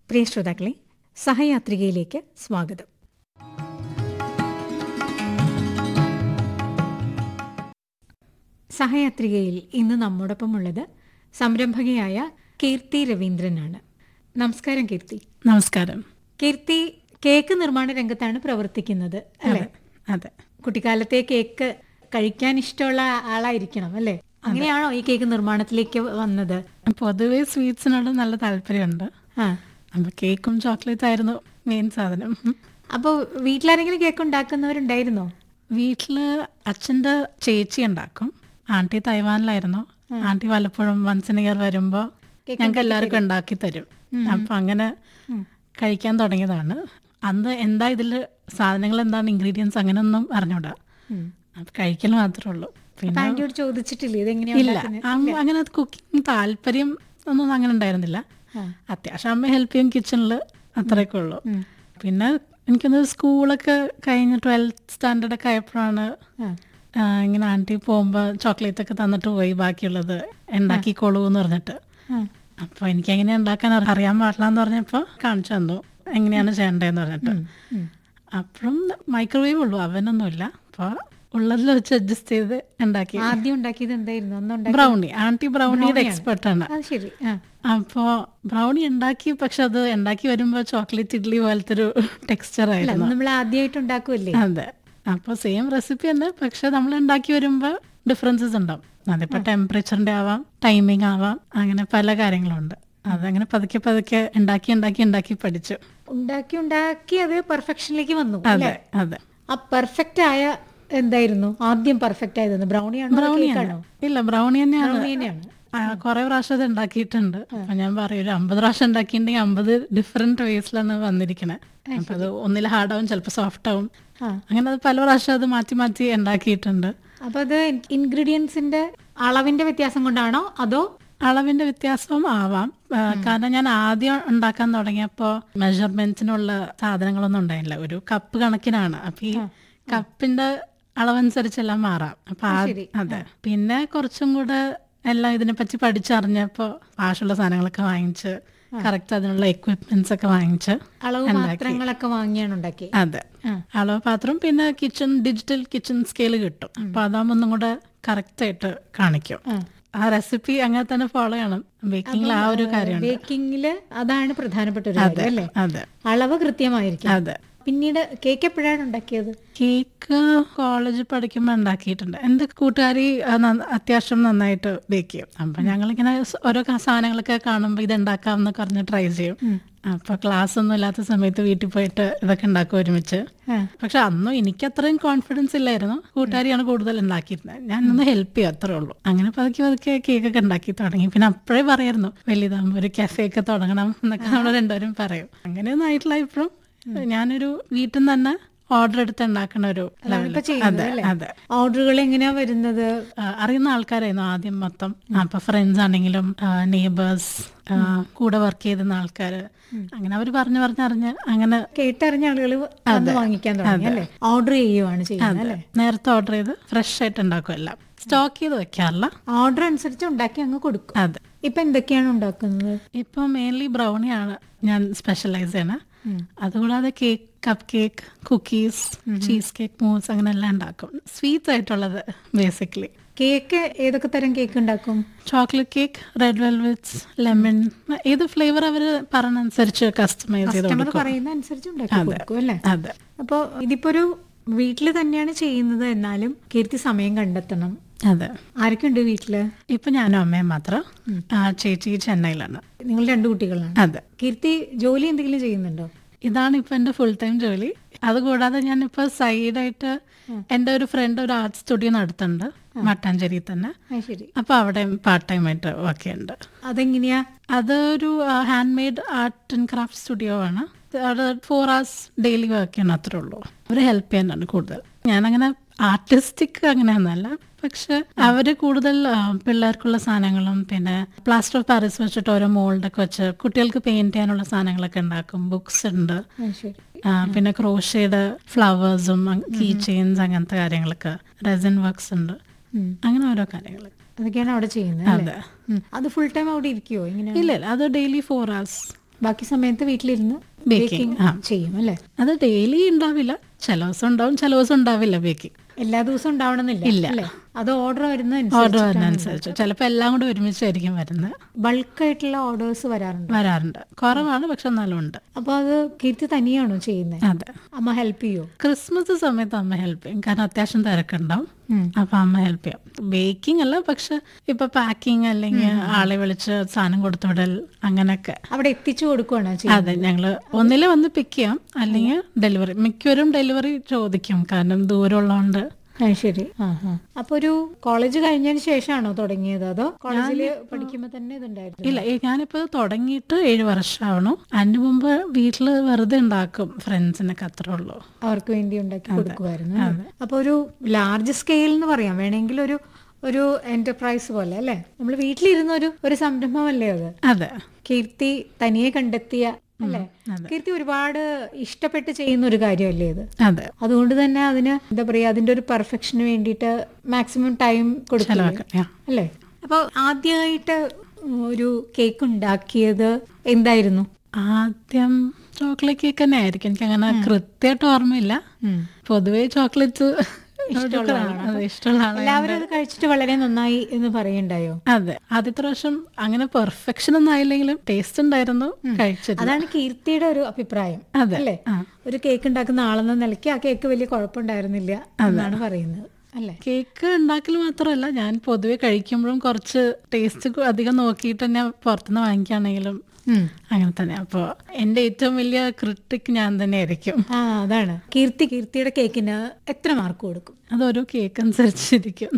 പ്രിയ ശ്രോതാക്കളെ സഹയാത്രികയിലേക്ക് സ്വാഗതം സഹയാത്രികയിൽ ഇന്ന് നമ്മോടൊപ്പം ഉള്ളത് സംരംഭകയായ കീർത്തി രവീന്ദ്രനാണ് നമസ്കാരം കീർത്തി നമസ്കാരം കീർത്തി കേക്ക് നിർമ്മാണ രംഗത്താണ് പ്രവർത്തിക്കുന്നത് അല്ലേ അതെ കുട്ടിക്കാലത്തെ കേക്ക് കഴിക്കാൻ ഇഷ്ടമുള്ള ആളായിരിക്കണം അല്ലേ അങ്ങനെയാണോ ഈ കേക്ക് നിർമ്മാണത്തിലേക്ക് വന്നത് പൊതുവെ സ്വീറ്റ്സിനോട് നല്ല താല്പര്യമുണ്ട് ആ അപ്പൊ കേക്കും ചോക്ലേറ്റ് ആയിരുന്നു മെയിൻ സാധനം അപ്പോൾ വീട്ടിലാരെങ്കിലും കേക്ക് ഉണ്ടാക്കുന്നവരുണ്ടായിരുന്നോ വീട്ടില് അച്ഛൻ്റെ ചേച്ചി ഉണ്ടാക്കും ആന്റി തൈവാനിലായിരുന്നു ആന്റി വല്ലപ്പോഴും വൺസ് ഇൻ ഇയർ വരുമ്പോ ഞങ്ങൾക്ക് എല്ലാവർക്കും ഉണ്ടാക്കി തരും അപ്പൊ അങ്ങനെ കഴിക്കാൻ തുടങ്ങിയതാണ് അന്ന് എന്താ ഇതിൽ സാധനങ്ങൾ എന്താണ് ഇൻഗ്രീഡിയൻസ് അങ്ങനെയൊന്നും അറിഞ്ഞൂടാ അപ്പൊ കഴിക്കൽ മാത്രമേ ഉള്ളൂ പിന്നെ ആന്റിയോട് ചോദിച്ചിട്ടില്ലേ ഇതെങ്ങനെയാ ഇല്ല ഉണ്ടാക്കുന്നത്? അമ്മ അങ്ങനെ കുക്കിംഗ് താല്പര്യം ഒന്നും അങ്ങനെ ഉണ്ടായിരുന്നില്ല അത്യാവശ്യം അമ്മ ഹെൽപ്പ് ചെയ്യും കിച്ചണിൽ അത്രയൊക്കെ ഉള്ളൂ പിന്നെ എനിക്കൊന്ന് സ്കൂളൊക്കെ കഴിഞ്ഞ് ട്വൽത്ത് സ്റ്റാൻഡേർഡ് ഒക്കെ ആയപ്പോഴാണ് ആ. ആ, ഇങ്ങനെ ആൻറ്റി പോകുമ്പോൾ ചോക്ലേറ്റ് ഒക്കെ തന്നിട്ട് പോയി ബാക്കിയുള്ളത് ഉണ്ടാക്കിക്കോളൂ എന്ന് പറഞ്ഞിട്ട് ആ. അപ്പോൾ എനിക്ക് എങ്ങനെ ഉണ്ടാക്കാൻ അറി- അറിയാൻ പാടില്ല എന്ന് പറഞ്ഞപ്പോൾ കാണിച്ചു തന്നു എങ്ങനെയാണ് ചെയ്യേണ്ടതെന്ന് പറഞ്ഞിട്ട് ഉം. അപ്പോഴും മൈക്രോവേവ് ഉള്ളൂ അവനൊന്നുമില്ല അപ്പോൾ ഉള്ളതിൽ വെച്ച് അഡ്ജസ്റ്റ് ചെയ്ത് ഉണ്ടാക്കി ആദ്യം ഉണ്ടാക്കിയത് എന്തായിരുന്നു അന്ന് ഉണ്ടാക്കി ബ്രൗണി ആന്റി ബ്രൗണിയുടെ എക്സ്പെർട്ട് ആണ് അത് ശരി ആ അപ്പോ ബ്രൗണി ഉണ്ടാക്കി പക്ഷെ അത് ഉണ്ടാക്കി വരുമ്പോ ചോക്ലേറ്റ് ഇഡ്ഡലി പോലത്തെ ഒരു ടെക്സ്ചർ അല്ല ആയിരുന്നു നമ്മൾ ആദ്യമായിട്ട് ഉണ്ടാക്കുമല്ലേ അതെ അപ്പൊ സെയിം റെസിപ്പി തന്നെ പക്ഷെ നമ്മൾ ഉണ്ടാക്കി വരുമ്പോ ഡിഫറൻസസ് ഉണ്ടാവും അതിപ്പോ ടെമ്പറേച്ചറിന്റെ ആവാം ടൈമിംഗ് ആവാം അങ്ങനെ പല കാര്യങ്ങളുണ്ട് അതങ്ങനെ പതുക്കെ പതുക്കെ ഉണ്ടാക്കി ഉണ്ടാക്കി ഉണ്ടാക്കി പഠിച്ചു ഉണ്ടാക്കി ഉണ്ടാക്കി അത് പെർഫെക്ഷനിലേക്ക് വന്നു അതെ അതെ ആ പെർഫെക്റ്റ് ആയ എന്തായിരുന്നു ആദ്യം പെർഫെക്റ്റ് ആയത് ബ്രൗണിയാണോ ബ്രൗണി കേക്കാണോ ഇല്ല ബ്രൗണി തന്നെയാണ് ബ്രൗണി തന്നെയാണ് ആ, കുറെ പ്രാവശ്യം അത് ഉണ്ടാക്കിയിട്ടുണ്ട് അപ്പൊ ഞാൻ പറയും ഒരു അമ്പത് പ്രാവശ്യം ഉണ്ടാക്കിയിട്ടുണ്ടെങ്കിൽ അമ്പത് ഡിഫറെന്റ് വേസിലാണ് വന്നിരിക്കണേ അപ്പൊ അത് ഒന്നിൽ ഹാർഡ് ആവും ചിലപ്പോൾ സോഫ്റ്റ് ആവും ആ. അങ്ങനെ അത് പല പ്രാവശ്യം അത് മാറ്റി മാറ്റി ഉണ്ടാക്കിയിട്ടുണ്ട് അപ്പൊ അത് ഇൻഗ്രീഡിയൻസിന്റെ അളവിന്റെ വ്യത്യാസം കൊണ്ടാണോ അതോ അളവിന്റെ വ്യത്യാസവും ആവാം ആ, കാരണം ഞാൻ ആദ്യം ഉണ്ടാക്കാൻ തുടങ്ങിയപ്പോൾ മെഷർമെന്റ്സിനുള്ള സാധനങ്ങളൊന്നും ഉണ്ടായില്ല ഒരു കപ്പ് കണക്കിനാണ് അപ്പൊ ഈ കപ്പിന്റെ അളവനുസരിച്ചെല്ലാം മാറാം അപ്പൊ ആ- അതെ പിന്നെ കുറച്ചും കൂടെ എല്ലാം ഇതിനെപ്പറ്റി പഠിച്ചറിഞ്ഞപ്പോ ആവശ്യമുള്ള സാധനങ്ങളൊക്കെ വാങ്ങിച്ച് കറക്റ്റ് അതിനുള്ള എക്വിപ്മെന്റ്സ് ഒക്കെ വാങ്ങിച്ച് അളവ് പാത്രങ്ങളൊക്കെ വാങ്ങിയാണ് ഉണ്ടാക്കി അതെ അളവ് പാത്രം പിന്നെ കിച്ചൺ ഡിജിറ്റൽ കിച്ചൺ സ്കെയിൽ കിട്ടും അപ്പൊ അതാകുമ്പോൾ ഒന്നും കൂടെ കറക്റ്റ് ആയിട്ട് കാണിക്കും ആ റെസിപ്പി അങ്ങനെ തന്നെ ഫോളോ ചെയ്യണം ബേക്കിംഗിൽ ആ ഒരു കാര്യമുണ്ട് ബേക്കിങ്ങില് അതാണ് പ്രധാനപ്പെട്ട ഒരു കാര്യം അല്ലേ അതെ അളവ് കൃത്യമായിരിക്കും അതെ പിന്നീട് കേക്ക് എപ്പോഴാണ് ഉണ്ടാക്കിയത് കേക്ക് കോളേജിൽ പഠിക്കുമ്പോൾ ഉണ്ടാക്കിയിട്ടുണ്ട് എൻ്റെ കൂട്ടുകാരി ആ, നന്ന- അത്യാവശ്യം നന്നായിട്ട് ബേക്ക് ചെയ്യും അപ്പൊ ഞങ്ങളിങ്ങനെ സ് ഓരോ ക- സാധനങ്ങളൊക്കെ കാണുമ്പോൾ ഇത് ഉണ്ടാക്കാം എന്ന് പറഞ്ഞ് ട്രൈ ചെയ്യും അപ്പൊ ക്ലാസ് ഒന്നും ഇല്ലാത്ത സമയത്ത് വീട്ടിൽ പോയിട്ട് ഇതൊക്കെ ഉണ്ടാക്കും ഒരുമിച്ച് പക്ഷെ അന്നും എനിക്ക് അത്രയും കോൺഫിഡൻസ് ഇല്ലായിരുന്നു കൂട്ടുകാരിയാണ് കൂടുതൽ ഉണ്ടാക്കിയിരുന്നത് ഞാൻ ഒന്ന് ഹെൽപ്പ് ചെയ്യും അത്രേ ഉള്ളൂ അങ്ങനെ പതുക്കെ പതുക്കെ കേക്കൊക്കെ ഉണ്ടാക്കി തുടങ്ങി പിന്നെ അപ്പോഴേ പറയായിരുന്നു വലിയതാകുമ്പോൾ ഒരു കഫേ ഒക്കെ തുടങ്ങണം എന്നൊക്കെ നമ്മൾ രണ്ടുപേരും പറയും അങ്ങനെയൊന്നും ആയിട്ടില്ല ഇപ്പോഴും ഞാനൊരു വീട്ടിൽ നിന്ന് തന്നെ ഓർഡർ എടുത്ത് ഉണ്ടാക്കുന്ന ഒരു level. ഇപ്പൊ ചെയ്യുന്നത് അതെ അല്ലേ? അതെ ഓർഡറുകൾ എങ്ങനെയാ വരുന്നത് ആ, അറിയുന്ന ആൾക്കാരായിരുന്നു ആദ്യം മൊത്തം അപ്പൊ ഫ്രണ്ട്സ് ആണെങ്കിലും നെയ്ബേഴ്സ് കൂടെ വർക്ക് ചെയ്തിരുന്ന ആൾക്കാര് അങ്ങനെ അവർ പറഞ്ഞു പറഞ്ഞറിഞ്ഞ് അങ്ങനെ കേട്ടറിഞ്ഞ ആളുകൾ വന്ന് വാങ്ങിക്കാൻ തുടങ്ങി അല്ലേ ഓർഡർ ചെയ്യുവാണ് ചെയ്യുന്നത് അല്ലേ നേരത്തെ ഓർഡർ ചെയ്ത് ഫ്രഷ് ആയിട്ട് ഉണ്ടാക്കും എല്ലാം സ്റ്റോക്ക് ചെയ്ത് വെക്കാറില്ല ഓർഡർ അനുസരിച്ച് ഉണ്ടാക്കി അങ്ങ് കൊടുക്കും അതെ ഇപ്പൊ എന്തൊക്കെയാണ് ഉണ്ടാക്കുന്നത് ഇപ്പൊ മെയിൻലി ബ്രൗണിയാണ് ഞാൻ സ്പെഷ്യലൈസ് ചെയ്യണ അതുകൂടാതെ cake cup cake cookies cheese cake mousse അങ്ങനെ എല്ലാം ഉണ്ടാക്കും സ്വീറ്റ്സ് ആയിട്ടുള്ളത് ബേസിക്കലി കേക്ക് ഏതൊക്കെ തരം കേക്ക് ഉണ്ടാക്കും chocolate cake red velvets lemon ഏത് ഫ്ലേവർ അവർ പറഞ്ഞനുസരിച്ച് കസ്റ്റമൈസ് ചെയ്ത് കസ്റ്റമർ കൊടുക്കും പറയുന്ന അനുസരിച്ച് ഉണ്ടാക്കി കൊടുക്കും അല്ലേ അതെ അപ്പൊ ഇതിപ്പോ ഒരു വീട്ടിൽ തന്നെയാണ് ചെയ്യുന്നത് എന്നാലും കീർത്തി സമയം കണ്ടെത്തണം അതെ ആരൊക്കെ ഉണ്ട് വീട്ടില് ഇപ്പൊ ഞാനും അമ്മയും മാത്രം ആ, ചേച്ചി ചെന്നൈയിലാണ് നിങ്ങൾ രണ്ടു കുട്ടികളാണ് അതെ കീർത്തി ജോലി എന്തെങ്കിലും ചെയ്യുന്നുണ്ടോ ഇതാണ് ഇപ്പൊ എന്റെ ഫുൾ ടൈം ജോലി അതുകൂടാതെ ഞാൻ ഇപ്പൊ സൈഡായിട്ട് എന്റെ ഒരു ഫ്രണ്ട് ഒരു ആർട്ട് സ്റ്റുഡിയോ നടത്തുന്നുണ്ട് മട്ടാഞ്ചേരി തന്നെ അത് ശരി അപ്പൊ അവിടെ പാർട്ട് ടൈം ആയിട്ട് വർക്ക് ചെയ്യുന്നുണ്ട് അതെങ്ങനെയാ അതൊരു hand made art and craft studio ആണ് അവിടെ ഫോർ hours ഡെയിലി വർക്ക് ചെയ്യണം അത്രേ ഉള്ളൂ അവര് ഹെൽപ്പ് ചെയ്യാനാണ് കൂടുതൽ ഞാനങ്ങനെ ആർട്ടിസ്റ്റിക് അങ്ങനെയൊന്നല്ല പക്ഷെ അവര് കൂടുതൽ ആ, പിള്ളേർക്കുള്ള സാധനങ്ങളും പിന്നെ പ്ലാസ്റ്റർ ഓഫ് പാരീസ് വെച്ചിട്ട് ഓരോ മോൾഡൊക്കെ വെച്ച് കുട്ടികൾക്ക് പെയിന്റ് ചെയ്യാനുള്ള സാധനങ്ങളൊക്കെ ഉണ്ടാക്കും ബുക്സ് ഉണ്ട് അത് ശരി ആ, പിന്നെ ക്രോഷയുടെ ഫ്ലവേഴ്സും കീ ചെയിൻസ് അങ്ങനത്തെ കാര്യങ്ങളൊക്കെ റെസൻ വർക്ക്സ് ഉണ്ട് ഉം. അങ്ങനെ ഓരോ കാര്യങ്ങൾ അതൊക്കെയാണ് അവിടെ ചെയ്യുന്നത് അല്ലേ? അതെ ഉം. അത് ഫുൾ ടൈം അവിടെ ഇരിക്കുവോ ഇങ്ങനെ ഇല്ല ഇല്ല അത് ഡെയിലി ഫോർ hours ബാക്കി സമയത്ത് വീട്ടിലിരുന്ന് Baking, baking ആ. ചെയ്യും അല്ലേ അത് ഡെയിലി ഉണ്ടാവില്ല ചില ദിവസം ഉണ്ടാവും ചില ദിവസം ഉണ്ടാവില്ല ബേക്കിംഗ് എല്ലാ ദിവസവും ഉണ്ടാവണമെന്നില്ല ഇല്ല. അല്ലേ അത് ഓർഡർ ഓർഡർ വരുന്ന വരുന്നതനുസരിച്ച് ചിലപ്പോൾ എല്ലാം കൂടെ ഒരുമിച്ചായിരിക്കും വരുന്നത് ബൾക്കായിട്ടുള്ള ഓർഡേഴ്സ് വരാറുണ്ട് വരാറുണ്ട് കുറവാണ് പക്ഷെ എന്നാലും ഉണ്ട് അപ്പൊ അത് കീർത്തി തനിയാണോ ചെയ്യുന്നത് അതെ അമ്മ ഹെൽപ്പ് ചെയ്യോ ക്രിസ്മസ് സമയത്ത് അമ്മ ഹെൽപ്പ് ചെയ്യും കാരണം അത്യാവശ്യം തിരക്കുണ്ടാവും അപ്പൊ അമ്മ ഹെൽപ്പ് ചെയ്യും ബേക്കിംഗ് അല്ല പക്ഷെ ഇപ്പൊ പാക്കിംഗ് അല്ലെങ്കിൽ ആളെ വിളിച്ച് സാധനം കൊടുത്തുവിടൽ അങ്ങനെയൊക്കെ അവിടെ എത്തിച്ചു കൊടുക്കുവാണോ ചെയ്യുന്നത് അതെ ഞങ്ങള് ഒന്നിലെ വന്ന് പിക്ക് ചെയ്യാം അല്ലെങ്കിൽ ഡെലിവറി മിക്കവരും ഡെലിവറി ചോദിക്കും കാരണം ദൂരമുള്ളതുകൊണ്ട് ആ ശരി ആ ആ അപ്പൊ ഒരു കോളേജ് കഴിഞ്ഞതിന് ശേഷമാണോ തുടങ്ങിയത് അതോ കോളേജിൽ പഠിക്കുമ്പോ തന്നെ ഇതുണ്ടായിരുന്നു ഇല്ല ഈ ഞാനിപ്പോ തുടങ്ങിയിട്ട് ഏഴ് വർഷമാവണു അതിന് മുമ്പ് വീട്ടില് വെറുതെ ഉണ്ടാക്കും ഫ്രണ്ട്സിനൊക്കെ അത്രേ ഉള്ളൂ അവർക്ക് വേണ്ടി ഉണ്ടാക്കി കൊടുക്കുമായിരുന്നു അല്ലേ? അപ്പൊ ഒരു ലാർജ് സ്കെയിൽ എന്ന് പറയാം വേണമെങ്കിൽ ഒരു ഒരു എന്റർപ്രൈസ് പോലെ അല്ലെ നമ്മൾ വീട്ടിലിരുന്ന ഒരു ഒരു സംരംഭമല്ലേ അത് അതെ കീർത്തി തനിയെ കണ്ടെത്തിയ അല്ലെ കീർത്തി ഒരുപാട് ഇഷ്ടപ്പെട്ട് ചെയ്യുന്ന ഒരു കാര്യമല്ലേ ഇത് അതെ അതുകൊണ്ട് തന്നെ അതിന് എന്താ പറയാ അതിന്റെ ഒരു പെർഫെക്ഷന് വേണ്ടിയിട്ട് മാക്സിമം ടൈം കൊടുക്കില്ല ചെലവാക്കാം Yeah. അല്ലേ അപ്പൊ ആദ്യമായിട്ട് ഒരു കേക്ക് ഉണ്ടാക്കിയത് എന്തായിരുന്നു ആദ്യം ചോക്ലേറ്റ് കേക്ക് തന്നെ ആയിരിക്കും എനിക്ക് അങ്ങനെ കൃത്യമായിട്ട് ഓർമ്മയില്ല പൊതുവേ ചോക്ലേറ്റ്സ് ഇഷ്ടമുള്ള ആളാണ് എല്ലാവരും അത് കഴിച്ചിട്ട് വളരെ നന്നായി എന്ന് പറയുണ്ടായോ അതെ ആദ്യത്തെ പ്രാവശ്യം അങ്ങനെ പെർഫെക്ഷൻ ഒന്നും ആയില്ലെങ്കിലും ടേസ്റ്റ് ഉണ്ടായിരുന്നു കഴിച്ചത് അതാണ് കീർത്തിയുടെ ഒരു അഭിപ്രായം അതെ. അല്ലേ ആ. ഒരു കേക്ക് ഉണ്ടാക്കുന്ന ആളെന്ന നിലയ്ക്ക് ആ കേക്ക് വലിയ കുഴപ്പമുണ്ടായിരുന്നില്ല എന്നാണ് പറയുന്നത് അല്ലേ കേക്ക് ഉണ്ടാക്കൽ മാത്രമല്ല ഞാൻ പൊതുവെ കഴിക്കുമ്പോഴും കുറച്ച് ടേസ്റ്റ് അധികം നോക്കിയിട്ട് തന്നെ പുറത്തുനിന്ന് വാങ്ങിക്കുകയാണെങ്കിലും അങ്ങനെ തന്നെ അപ്പോൾ എൻ്റെ ഏറ്റവും വലിയ ക്രിട്ടിക് ഞാൻ തന്നെ ആയിരിക്കും ആ അതാണ് കീർത്തി കീർത്തിയുടെ കേക്കിന് എത്ര മാർക്ക് കൊടുക്കും അതൊരു കേക്ക് അനുസരിച്ചിരിക്കും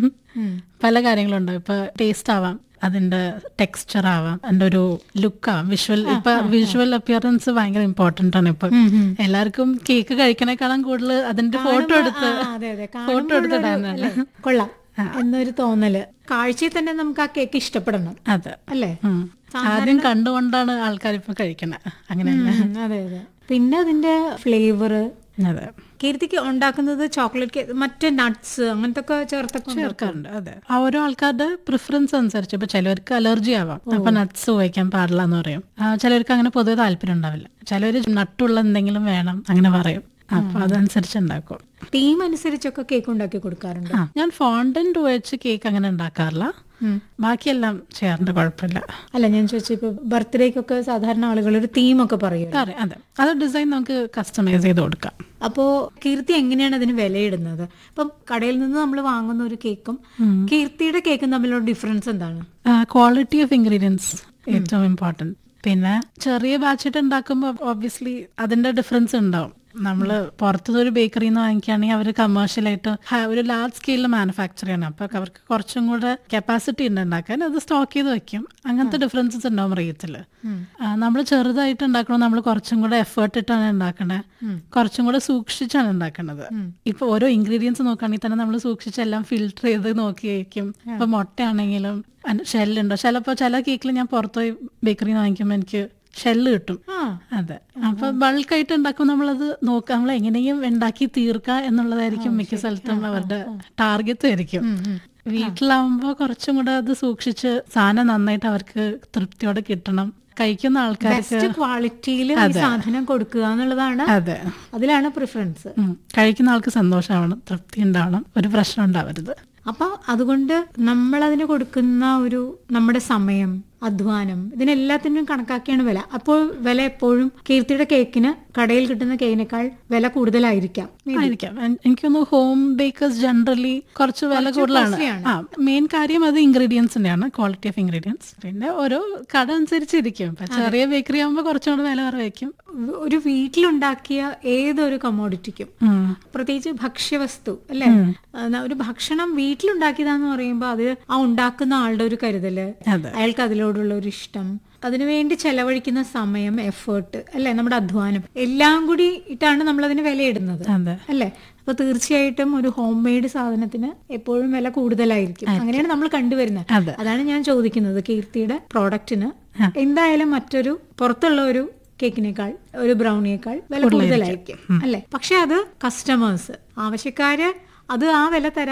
പല കാര്യങ്ങളും ഉണ്ടാവും ഇപ്പൊ ടേസ്റ്റ് ആവാം അതിന്റെ ടെക്സ്ചർ ആവാം അതിന്റെ ഒരു ലുക്ക് ആവാം വിഷ്വൽ ഇപ്പൊ വിഷ്വൽ അപ്പിയറൻസ് ഭയങ്കര ഇമ്പോർട്ടന്റ് ആണ് ഇപ്പൊ എല്ലാവർക്കും കേക്ക് കഴിക്കണേക്കാളും കൂടുതൽ അതിന്റെ ഫോട്ടോ എടുത്ത് ആ, അതെ അതെ ഫോട്ടോ എടുത്ത് ഇടാനാണ് അല്ലേ? കൊള്ളാം എന്നൊരു തോന്നല് കാഴ്ചയിൽ തന്നെ നമുക്ക് ആ കേക്ക് ഇഷ്ടപ്പെടണം അതെ അല്ലേ ഉം. ആദ്യം കണ്ടുകൊണ്ടാണ് ആൾക്കാർ ഇപ്പൊ കഴിക്കണേ അങ്ങനെയല്ല ഉം, അതെ അതെ പിന്നെ അതിന്റെ ഫ്ലേവർ അതെ കീർത്തിക്ക് ഉണ്ടാക്കുന്നത് ചോക്ലേറ്റ് കേക്ക് മറ്റേ നട്ട്സ് അങ്ങനത്തെ ഒക്കെ ചേർത്തൊക്കെ ഉണ്ടാക്കും. ചേർക്കാറുണ്ട് അതെ ആ ഓരോ ആൾക്കാരുടെ പ്രിഫറൻസ് അനുസരിച്ച് ഇപ്പൊ ചിലവർക്ക് അലർജി ആവാം അപ്പൊ നട്ട്സ് ഉപയോഗിക്കാൻ പാടില്ല എന്ന് പറയും ആ, ചിലവർക്ക് അങ്ങനെ പൊതുവെ താല്പര്യം ഉണ്ടാവില്ല ചിലവര് നട്ടുള്ള എന്തെങ്കിലും വേണം അങ്ങനെ പറയും അപ്പൊ അതനുസരിച്ച് ഉണ്ടാക്കും തീം അനുസരിച്ചൊക്കെ കേക്ക് ഉണ്ടാക്കി കൊടുക്കാറുണ്ട് ആ ഞാൻ ഫോണ്ടന്റ് ഉപയോഗിച്ച് കേക്ക് അങ്ങനെ ഉണ്ടാക്കാറില്ല ബാക്കിയെല്ലാം ചെയ്യാറുണ്ട് കുഴപ്പമില്ല അല്ല ഞാൻ ചോദിച്ചു ഇപ്പൊ ബർത്ത്ഡേക്കൊക്കെ സാധാരണ ആളുകൾ ഒരു തീമൊക്കെ പറയും അതെ അതെ അത് ഡിസൈൻ നമുക്ക് കസ്റ്റമൈസ് ചെയ്ത് കൊടുക്കാം അപ്പോ കീർത്തി എങ്ങനെയാണ് അതിന് വിലയിടുന്നത് ഇപ്പം കടയിൽ നിന്ന് നമ്മൾ വാങ്ങുന്ന ഒരു കേക്കും കീർത്തിയുടെ കേക്കും തമ്മിലുള്ള ഡിഫറൻസ് എന്താണ് ക്വാളിറ്റി ഓഫ് ഇൻഗ്രീഡിയൻസ് ഏറ്റവും ഇമ്പോർട്ടൻറ്റ് പിന്നെ ചെറിയ ബാച്ചിട്ട് ഉണ്ടാക്കുമ്പോൾ ഒബ്വിയസ്ലി അതിന്റെ ഡിഫറൻസ് ഉണ്ടാവും നമ്മൾ പുറത്തുനിന്ന് ഒരു ബേക്കറിയിൽ നിന്ന് വാങ്ങിക്കുകയാണെങ്കിൽ അവർ കമേഴ്ഷ്യലായിട്ട് ഒരു ലാർജ് സ്കെയിലിൽ മാനുഫാക്ചർ ചെയ്യണം അപ്പോൾ അവർക്ക് കുറച്ചും കൂടെ കപ്പാസിറ്റി ഉണ്ട് ഉണ്ടാക്കാൻ അത് സ്റ്റോക്ക് ചെയ്ത് വെക്കും അങ്ങനത്തെ ഡിഫറൻസസ് ഉണ്ടാവും റേറ്റിൽ നമ്മൾ ചെറുതായിട്ട് ഉണ്ടാക്കണം നമ്മൾ കുറച്ചും കൂടെ എഫേർട്ട് ഇട്ടാണ് ഉണ്ടാക്കണത് കുറച്ചും കൂടെ സൂക്ഷിച്ചാണ് ഉണ്ടാക്കുന്നത് ഇപ്പൊ ഓരോ ഇൻഗ്രീഡിയൻസ് നോക്കുകയാണെങ്കിൽ തന്നെ നമ്മൾ സൂക്ഷിച്ചെല്ലാം ഫിൽട്ടർ ചെയ്ത് നോക്കിയായിരിക്കും ഇപ്പൊ മുട്ടയാണെങ്കിലും ഷെല്ലുണ്ടോ ചിലപ്പോൾ ചില കേക്കിൽ ഞാൻ പുറത്തുപോയി ബേക്കറിയിൽ നിന്ന് വാങ്ങിക്കുമ്പോൾ എനിക്ക് ഷെല്ല് കിട്ടും ആ അതെ അപ്പൊ ബൾക്കായിട്ട് ഉണ്ടാക്കുമ്പോൾ നമ്മളത് നോക്കാം നമ്മൾ എങ്ങനെയും ഉണ്ടാക്കി തീർക്കുക എന്നുള്ളതായിരിക്കും മിക്ക സ്ഥലത്തും അവരുടെ ടാർഗറ്റ് ആയിരിക്കും വീട്ടിലാവുമ്പോ കുറച്ചും കൂടെ അത് സൂക്ഷിച്ച് സാധനം നന്നായിട്ട് അവർക്ക് തൃപ്തിയോടെ കിട്ടണം കഴിക്കുന്ന ആൾക്കാർക്ക് ബെസ്റ്റ് ക്വാളിറ്റിയിൽ സാധനം കൊടുക്കുക എന്നുള്ളതാണ് അതെ അതിലാണ് പ്രിഫറൻസ് ഉം. കഴിക്കുന്ന ആൾക്ക് സന്തോഷമാവണം തൃപ്തി ഉണ്ടാവണം ഒരു പ്രശ്നം ഉണ്ടാവരുത് അപ്പൊ അതുകൊണ്ട് നമ്മൾ അതിന് കൊടുക്കുന്ന ഒരു നമ്മുടെ സമയം അധ്വാനം ഇതിനെല്ലാത്തിനും കണക്കാക്കിയാണ് വില അപ്പോൾ വില എപ്പോഴും കീർത്തിയുടെ കേക്കിന് കടയിൽ കിട്ടുന്ന കേക്കിനേക്കാൾ വില കൂടുതലായിരിക്കാം ആയിരിക്കാം എൻ- എനിക്കൊന്ന് ഹോം ബേക്കേഴ്സ് ജനറലി കുറച്ച് വില കൂടുതലാണ് ആ മെയിൻ കാര്യം അത് ഇൻഗ്രീഡിയൻസിന്റെയാണ് ക്വാളിറ്റി ഓഫ് ഇൻഗ്രീഡിയൻസ് പിന്നെ ഓരോ കട അനുസരിച്ചിരിക്കും ഇപ്പൊ ചെറിയ ബേക്കറി ആകുമ്പോൾ കുറച്ചും കൂടെ വില കുറവായിരിക്കും ഒരു വീട്ടിലുണ്ടാക്കിയ ഏതൊരു കമോഡിറ്റിക്കും ഉം. പ്രത്യേകിച്ച് ഭക്ഷ്യവസ്തു അല്ലെ ഒരു ഭക്ഷണം വീട്ടിലുണ്ടാക്കിയതാന്ന് പറയുമ്പോൾ അത് ആ ഉണ്ടാക്കുന്ന ആളുടെ ഒരു കരുതല് അതെ അയാൾക്ക് അതിലോടുള്ള ഒരു ഇഷ്ടം അതിനുവേണ്ടി ചെലവഴിക്കുന്ന സമയം എഫേർട്ട് അല്ലെ നമ്മുടെ അധ്വാനം എല്ലാം കൂടി ഇട്ടാണ് നമ്മൾ അതിന് വിലയിടുന്നത് അതെ അല്ലെ അപ്പൊ തീർച്ചയായിട്ടും ഒരു ഹോം മെയ്ഡ് സാധനത്തിന് എപ്പോഴും വില കൂടുതലായിരിക്കും അങ്ങനെയാണ് നമ്മൾ കണ്ടുവരുന്നത് അതെ അതാണ് ഞാൻ ചോദിക്കുന്നത് കീർത്തിയുടെ പ്രോഡക്റ്റിന് എന്തായാലും മറ്റൊരു പുറത്തുള്ള ഒരു കേക്കിനേക്കാൾ ഒരു ബ്രൗണിയേക്കാൾ വില കൂടുതലായിരിക്കും അല്ലെ പക്ഷെ അത് കസ്റ്റമേഴ്സ് ആവശ്യക്കാര് അത് ആ വില തരാൻ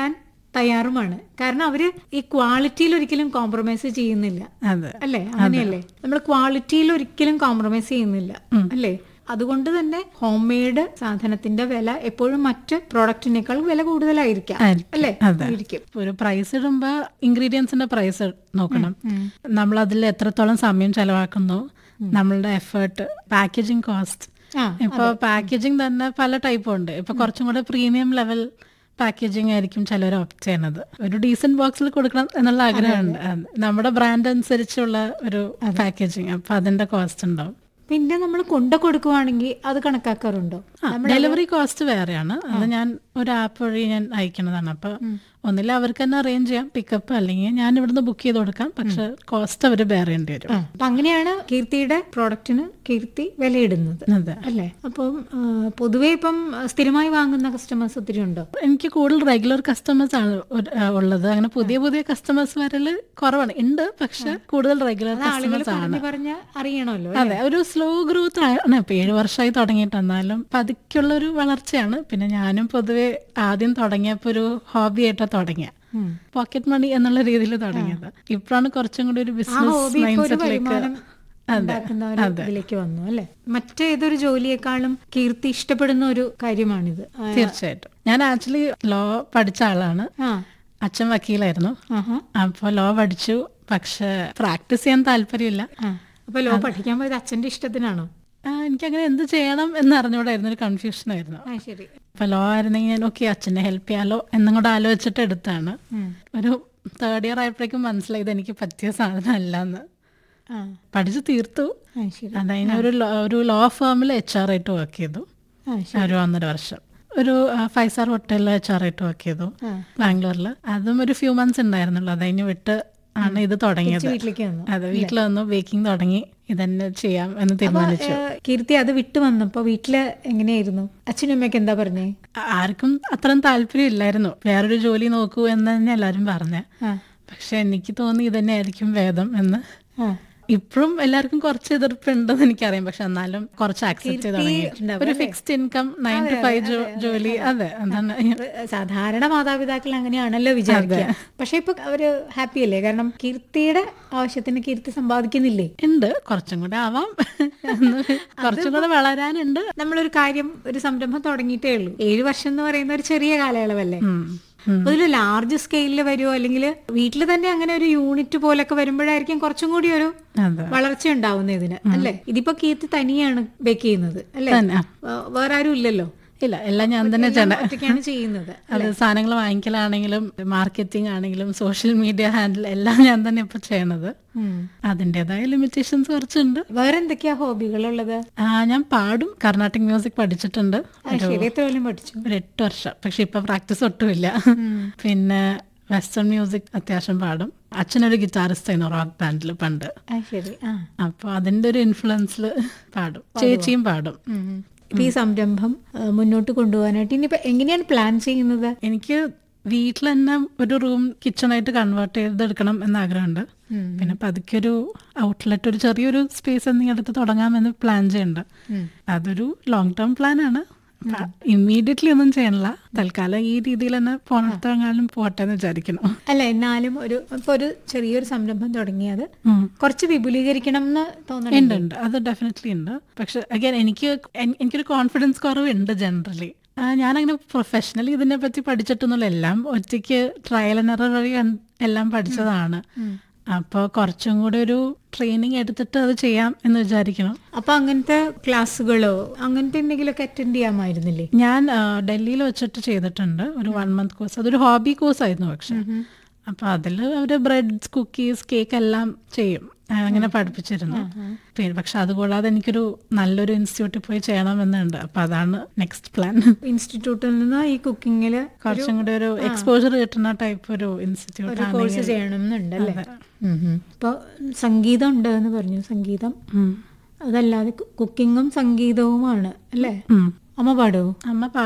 തയ്യാറുമാണ് കാരണം അവര് ഈ ക്വാളിറ്റിയിൽ ഒരിക്കലും കോംപ്രമൈസ് ചെയ്യുന്നില്ല അതെ അല്ലേ അങ്ങനെയല്ലേ നമ്മൾ ക്വാളിറ്റിയിൽ ഒരിക്കലും കോംപ്രമൈസ് ചെയ്യുന്നില്ല അല്ലേ അതുകൊണ്ട് തന്നെ ഹോം മെയ്ഡ് സാധനത്തിന്റെ വില എപ്പോഴും മറ്റ് പ്രോഡക്റ്റിനേക്കാൾ വില കൂടുതലായിരിക്കാം ആയിരിക്കും. അല്ലേ അതെ. ആയിരിക്കും ഒരു പ്രൈസ് ഇടുമ്പോ ഇൻഗ്രീഡിയൻസിന്റെ പ്രൈസ് നോക്കണം നമ്മൾ അതിൽ എത്രത്തോളം സമയം ചെലവാക്കുന്നു നമ്മളുടെ എഫേർട്ട് പാക്കേജിങ് കോസ്റ്റ് ആ ഇപ്പൊ പാക്കേജിങ് തന്നെ പല ടൈപ്പും ഉണ്ട് ഇപ്പൊ കുറച്ചും കൂടെ പ്രീമിയം ലെവൽ പാക്കേജിങ് ആയിരിക്കും ചിലർ ഓപ്റ്റ് ചെയ്യുന്നത് ഒരു ഡീസന്റ് ബോക്സിൽ കൊടുക്കണം എന്നുള്ള ആഗ്രഹമുണ്ട് അതെ. നമ്മുടെ ബ്രാൻഡ് അനുസരിച്ചുള്ള ഒരു പാക്കേജിങ് അപ്പൊ അതിന്റെ കോസ്റ്റ് ഉണ്ടാവും പിന്നെ നമ്മൾ കൊണ്ട കൊടുക്കുവാണെങ്കിൽ അത് കണക്കാക്കാറുണ്ടോ ഡെലിവറി കോസ്റ്റ് വേറെയാണ് അത് ഞാൻ ഒരു ആപ്പ് വഴി ഞാൻ അയക്കുന്നതാണ് അപ്പൊ ഒന്നില്ല അവർക്ക് തന്നെ അറേഞ്ച് ചെയ്യാം പിക്കപ്പ് അല്ലെങ്കിൽ ഞാൻ ഇവിടുന്ന് ബുക്ക് ചെയ്ത് കൊടുക്കാം പക്ഷെ കോസ്റ്റ് അവർ ബെയർ ചെയ്യേണ്ടി വരും അപ്പൊ അങ്ങനെയാണ് കീർത്തിയുടെ പ്രോഡക്റ്റിന് കീർത്തി വിലയിടുന്നത് അതെ അല്ലേ അപ്പം ആ, പൊതുവെ ഇപ്പം ആ, സ്ഥിരമായി വാങ്ങുന്ന കസ്റ്റമേഴ്സ് ഒത്തിരി ഉണ്ടോ എനിക്ക് കൂടുതൽ റെഗുലർ കസ്റ്റമേഴ്സ് ആണ് ഒരു- ആ, ഉള്ളത് അങ്ങനെ പുതിയ പുതിയ കസ്റ്റമേഴ്സ് വരല് കുറവാണ് ഉണ്ട് പക്ഷെ കൂടുതൽ റെഗുലർ ആളുകൾ കസ്റ്റമേഴ്സ് ആണ് പറഞ്ഞു പറഞ്ഞ് അറിയണമല്ലോ അതെ ഒരു സ്ലോ ഗ്രോത്ത് ആണ് ഇപ്പൊ ഏഴ് വർഷമായി തുടങ്ങിയിട്ട് എന്നാലും പതുക്കെയുള്ള ഒരു വളർച്ചയാണ് പിന്നെ ഞാനും പൊതുവെ ആദ്യം തുടങ്ങിയപ്പോ ഒരു ഹോബി ആയിട്ടാ തുടങ്ങിയ ഉം. പോക്കറ്റ് മണി എന്നുള്ള രീതിയിൽ തുടങ്ങിയത് ഇപ്പോഴാണ് കുറച്ചും കൂടി ഒരു ആ ബിസിനസ് ഹോബി ഇപ്പൊ മൈൻഡ് ഒരു സെറ്റിലേക്ക് വരുമാനം ഉണ്ടാക്കുന്ന ഒരു ഇതിലേക്ക് വന്നു അല്ലെ മറ്റേതൊരു ജോലിയെക്കാളും കീർത്തി ഇഷ്ടപ്പെടുന്ന ഒരു കാര്യമാണിത് ആ, തീർച്ചയായിട്ടും ഞാൻ ആക്ച്വലി ലോ പഠിച്ച ആളാണ് ആ അച്ഛൻ വക്കീലായിരുന്നു ആഹാ അപ്പോൾ ലോ പഠിച്ചു പക്ഷെ പ്രാക്ടീസ് ചെയ്യാൻ താല്പര്യമില്ല ആ അപ്പൊ ലോ പഠിക്കാൻ പോയത് അച്ഛന്റെ ഇഷ്ടത്തിനാണോ ആ, എനിക്കങ്ങനെ എന്ത് ചെയ്യണം എന്ന് അറിഞ്ഞുകൂടായിരുന്നു ഒരു കൺഫ്യൂഷൻ ആയിരുന്നു ആ ശരി അപ്പൊ ലോ ആയിരുന്നെങ്കിൽ ഞാൻ ഓക്കെ അച്ഛനെ ഹെൽപ്പ് ചെയ്യാലോ എന്നും കൂടെ ആലോചിച്ചിട്ട് എടുത്താണ് ഉം. ഒരു തേർഡ് ഇയർ ആയപ്പോഴേക്കും മനസ്സിലായി ഇത് എനിക്ക് പറ്റിയ സാധനം അല്ലെന്ന് ആ പഠിച്ചു തീർത്തു ആ ശരി അതതിന് ഒരു ലോ- ഒരു ലോ ഫേമിൽ എച്ച് ആർ ആയിട്ട് വർക്ക് ചെയ്തു ആ ശരി ഒരു ഒന്നര വർഷം ഒരു ഫൈവ് സ്റ്റാർ ഹോട്ടലിൽ എച്ച് ആർ ആയിട്ട് വർക്ക് ചെയ്തു ആ ബാംഗ്ലൂരിൽ അതും ഒരു ഫ്യൂ മന്ത്സ് ഉണ്ടായിരുന്നുള്ളൂ അത് കഴിഞ്ഞ് വിട്ട് ആണ് ഇത് തുടങ്ങിയത് വീട്ടിലേക്ക് വന്നു അതെ വീട്ടിൽ വന്നു ബേക്കിംഗ് തുടങ്ങി ഇതന്നെ ചെയ്യാം എന്ന് തീരുമാനിച്ചു ഏ, കീർത്തി അത് വിട്ടു വന്നപ്പോ വീട്ടില് എങ്ങനെയായിരുന്നു അച്ഛനും അമ്മയൊക്കെ എന്താ പറഞ്ഞേ ആ- ആർക്കും അത്രയും താല്പര്യം ഇല്ലായിരുന്നു വേറൊരു ജോലി നോക്കൂ എന്ന് തന്നെ എല്ലാവരും പറഞ്ഞേ ആ പക്ഷെ എനിക്ക് തോന്നി ഇതന്നെ ആയിരിക്കും ഭേദം എന്ന് ആ ഇപ്പോഴും എല്ലാവർക്കും കുറച്ച് എതിർപ്പുണ്ടെന്ന് എനിക്കറിയാം പക്ഷെ എന്നാലും കുറച്ച് ആക്സെപ്റ്റ് ചെയ്ത് തുടങ്ങി ഉണ്ടാവും ഒരു fixed income nine to five ജോലി അതെ അതാണ് സാധാരണ മാതാപിതാക്കൾ അങ്ങനെയാണല്ലോ വിചാരിക്കുക പക്ഷെ ഇപ്പൊ അവര് ഹാപ്പി അല്ലേ കാരണം കീർത്തിയുടെ ആവശ്യത്തിന് കീർത്തി സമ്പാദിക്കുന്നില്ലേ ഉണ്ട് കുറച്ചും കൂടെ ആവാം എന്ന് കുറച്ചും കൂടെ വളരാനുണ്ട് നമ്മളൊരു കാര്യം ഒരു സംരംഭം തുടങ്ങിയിട്ടേ ഉള്ളൂ ഏഴു വർഷം എന്ന് പറയുന്ന ഒരു ചെറിയ കാലയളവല്ലേ ഉം. ഉം. അതിൽ ലാർജ് സ്കെയിലിൽ വരുമോ അല്ലെങ്കിൽ വീട്ടിൽ തന്നെ അങ്ങനെ ഒരു യൂണിറ്റ് പോലൊക്കെ വരുമ്പോഴായിരിക്കും കുറച്ചും കൂടി ഒരു അതെ വളർച്ച ഉണ്ടാവുന്ന ഇതിന് അല്ലേ ഇതിപ്പോ കീർത്തി തനിയാണ് ബേക്ക് ചെയ്യുന്നത് അല്ലേ തന്നെ ആ. വേ- വേറെ ആരും ഇല്ലല്ലോ ഇല്ല എല്ലാം ഞാൻ തന്നെ എല്ലാം ചെയ്യണം ഒറ്റയ്ക്കാണ് ചെയ്യുന്നത് അത് സാധനങ്ങൾ വാങ്ങിക്കലാണെങ്കിലും മാർക്കറ്റിംഗ് ആണെങ്കിലും സോഷ്യൽ മീഡിയ ഹാൻഡിൽ എല്ലാം ഞാൻ തന്നെ ഇപ്പൊ ചെയ്യണത് ഉം. അതിൻ്റെതായ ലിമിറ്റേഷൻസ് കുറച്ചുണ്ട് വേറെ എന്തൊക്കെയാ ഹോബികളുള്ളത് ആ, ഞാൻ പാടും കർണാട്ടിക് മ്യൂസിക് പഠിച്ചിട്ടുണ്ട് ആ, ശരി എത്ര കൊല്ലം പഠിച്ചു ഒരു എട്ട് വർഷം പക്ഷെ ഇപ്പൊ പ്രാക്ടീസ് ഒട്ടുമില്ല പിന്നെ വെസ്റ്റേൺ മ്യൂസിക് അത്യാവശ്യം പാടും അച്ഛനൊരു ഗിറ്റാറിസ്റ്റ് ആയിരുന്നു റോക്ക് ബാൻഡിൽ പണ്ട് ആ ശരി ആ അപ്പൊ അതിന്റെ ഒരു ഇൻഫ്ലുവൻസിൽ പാടും ചേച്ചിയും പാടും ഉം. ഇപ്പൊ ഈ സംരംഭം ആ, മുന്നോട്ട് കൊണ്ടുപോകാനായിട്ട് ഇനിയിപ്പോ എങ്ങനെയാണ് പ്ലാൻ ചെയ്യുന്നത് എനിക്ക് വീട്ടിൽ തന്നെ ഒരു റൂം കിച്ചണായിട്ട് കൺവേർട്ട് ചെയ്തെടുക്കണം എന്ന ആഗ്രഹമുണ്ട് ഉം. പിന്നെ പതുക്കെ ഒരു ഔട്ട്ലെറ്റ് ഒരു ചെറിയൊരു സ്പേസ് എന്തെങ്കിലും എടുത്ത് തുടങ്ങാമെന്ന് പ്ലാൻ ചെയ്യുന്നുണ്ട് ഉം. അതൊരു ലോങ് ടേം പ്ലാൻ ആണ് ഇമ്മീഡിയറ്റ്ലി ഒന്നും ചെയ്യണില്ല തൽക്കാലം ഈ രീതിയിൽ തന്നെ പോണത്തെങ്ങാനും പോട്ടെ എന്ന് വിചാരിക്കണം അല്ല എന്നാലും ഒരു ഇപ്പൊ ഒരു ചെറിയൊരു സംരംഭം തുടങ്ങിയത് ഉം. കുറച്ച് വിപുലീകരിക്കണം എന്ന് തോന്നുന്നുണ്ട് ഉണ്ട് ഉണ്ട് അത് ഡെഫിനറ്റ്ലി ഉണ്ട് പക്ഷെ അഗൈൻ എനിക്ക് എൻ- എനിക്കൊരു കോൺഫിഡൻസ് കുറവുണ്ട് ജനറലി ഞാനങ്ങനെ പ്രൊഫഷണലി ഇതിനെ പറ്റി പഠിച്ചിട്ടൊന്നുമില്ല എല്ലാം ഒറ്റയ്ക്ക് ട്രയൽ ആൻഡ് എറർ വഴി കൺ- എല്ലാം പഠിച്ചതാണ് അപ്പോൾ കുറച്ചും കൂടെ ഒരു ട്രെയിനിങ് എടുത്തിട്ട് അത് ചെയ്യാം എന്ന് വിചാരിക്കണം അപ്പൊ അങ്ങനത്തെ ക്ലാസ്സുകളോ അങ്ങനത്തെ എന്തെങ്കിലുമൊക്കെ അറ്റൻഡ് ചെയ്യാമായിരുന്നില്ലേ ഞാൻ ഡൽഹിയിൽ വെച്ചിട്ട് ചെയ്തിട്ടുണ്ട് ഒരു വൺ മന്ത് കോഴ്സ് അതൊരു ഹോബി കോഴ്സ് ആയിരുന്നു പക്ഷെ അപ്പൊ അതിൽ അവര് ബ്രെഡ്സ് കുക്കീസ് കേക്ക് എല്ലാം ചെയ്യും ആ, അങ്ങനെ പഠിപ്പിച്ചിരുന്നു പിന്നെ പക്ഷെ അതുകൂടാതെ എനിക്കൊരു നല്ലൊരു ഇൻസ്റ്റിറ്റ്യൂട്ടിൽ പോയി ചെയ്യണമെന്നുണ്ട് അപ്പൊ അതാണ് നെക്സ്റ്റ് പ്ലാൻ ഇൻസ്റ്റിറ്റ്യൂട്ടിൽ നിന്ന് ഈ കുക്കിങ്ങില് കുറച്ചും കൂടെ ഒരു എക്സ്പോജർ കിട്ടുന്ന ടൈപ്പ് ഒരു ഇൻസ്റ്റിറ്റ്യൂട്ട് ഒരു കോഴ്സ് ചെയ്യണം എന്നുണ്ടല്ലേ ഇപ്പൊ സംഗീതം ഉണ്ട് എന്ന് പറഞ്ഞു സംഗീതം അതല്ലാതെ കുക്കിങ്ങും സംഗീതവുമാണ് അല്ലേ അമ്മ പാടുവോ അമ്മ